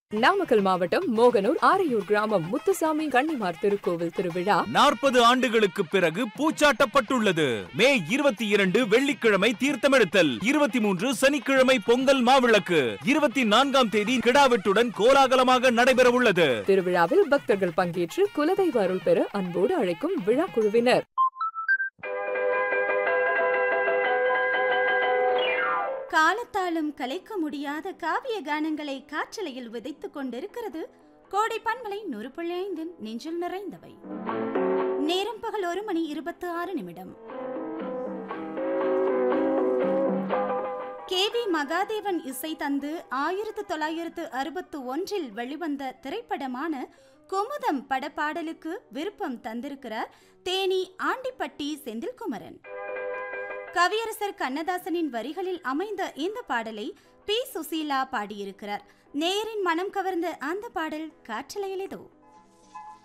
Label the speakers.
Speaker 1: நாமக்கல் மாவட்டம் மோகனூர் ஆரையூர் கிராமம் முத்துசாமி கன்னிமார் திருக்கோவில் திருவிழா
Speaker 2: நாற்பது ஆண்டுகளுக்கு பிறகு பூச்சாட்டப்பட்டுள்ளது மே இருபத்தி இரண்டு வெள்ளிக்கிழமை தீர்த்தமெடுத்தல் இருபத்தி மூன்று சனிக்கிழமை பொங்கல் மாவிளக்கு இருபத்தி நான்காம் தேதி கிடாவெட்டுடன் கோலாகலமாக நடைபெறவுள்ளது
Speaker 1: திருவிழாவில் பக்தர்கள் பங்கேற்று குலதெய்வ அருள் பெற அன்போடு அழைக்கும் விழா குழுவினர்
Speaker 3: காலத்தாலும் கலைக்க முடியாத காவிய கானங்களை காற்றலையில் விதைத்துக் கொண்டிருக்கிறது கோடை பண்பலை நூறு புள்ளி ஐந்தின் நெஞ்சில் நிறைந்தவை நேரம் பகல் ஒரு மணி இருபத்தி ஆறு நிமிடம் கே வி மகாதேவன் இசை தந்து ஆயிரத்து தொள்ளாயிரத்து அறுபத்து ஒன்றில் வெளிவந்த திரைப்படமான குமுதம் படப்பாடலுக்கு விருப்பம் தந்திருக்கிறார் தேனி ஆண்டிப்பட்டி செந்தில்குமரன் கவியரசர் கண்ணதாசனின் வரிகளில் அமைந்த இந்த பாடலை பி சுசீலா பாடியிருக்கிறார் நேரின் மனம் கவர்ந்த அந்த பாடல் காற்றலையில் ஏதோ